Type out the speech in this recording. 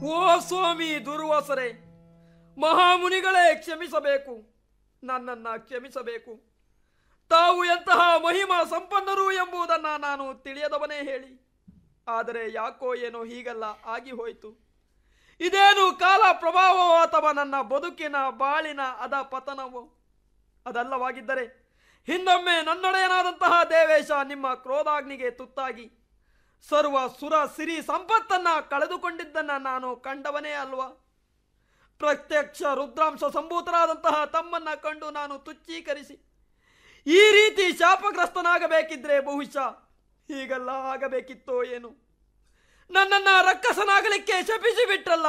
ಓ ಸ್ವಾಮಿ ದುರ್ವಾಸರೆ ಮಹಾಮುನಿಗಳೇ ಕ್ಷಮಿಸಬೇಕು ನನ್ನನ್ನ ಕ್ಷಮಿಸಬೇಕು ತಾವು ಎಂತಹ ಮಹಿಮಾ ಸಂಪನ್ನರು ಎಂಬುದನ್ನ ನಾನು ತಿಳಿಯದವನೇ ಹೇಳಿ ಆದರೆ ಯಾಕೋ ಏನೋ ಹೀಗಲ್ಲ ಆಗಿ ಹೋಯಿತು ಇದೇನು ಕಾಲ ಪ್ರಭಾವವೋ ಅಥವಾ ನನ್ನ ಬದುಕಿನ ಬಾಳಿನ ಅದ ಪತನವೋ ಅದಲ್ಲವಾಗಿದ್ದರೆ ಹಿಂದೊಮ್ಮೆ ನನ್ನೊಡೆಯನಾದಂತಹ ದೇವೇಶ ನಿಮ್ಮ ಕ್ರೋಧಾಗ್ನಿಗೆ ತುತ್ತಾಗಿ ಸರ್ವ ಸುರ ಸಿರಿ ಸಂಪತ್ತನ್ನ ಕಳೆದುಕೊಂಡಿದ್ದನ್ನ ನಾನು ಕಂಡವನೇ ಅಲ್ವಾ ಪ್ರತ್ಯಕ್ಷ ರುದ್ರಾಂಶ ಸಂಭೂತರಾದಂತಹ ತಮ್ಮನ್ನ ಕಂಡು ನಾನು ತುಚ್ಚೀಕರಿಸಿ ಈ ರೀತಿ ಶಾಪಗ್ರಸ್ತನಾಗಬೇಕಿದ್ರೆ ಬಹುಶಃ ಹೀಗೆಲ್ಲ ಆಗಬೇಕಿತ್ತೋ ಏನು ನನ್ನನ್ನ ರಕ್ಕಸನಾಗಲಿಕ್ಕೆ ಶಪಿಸಿ ಬಿಟ್ರಲ್ಲ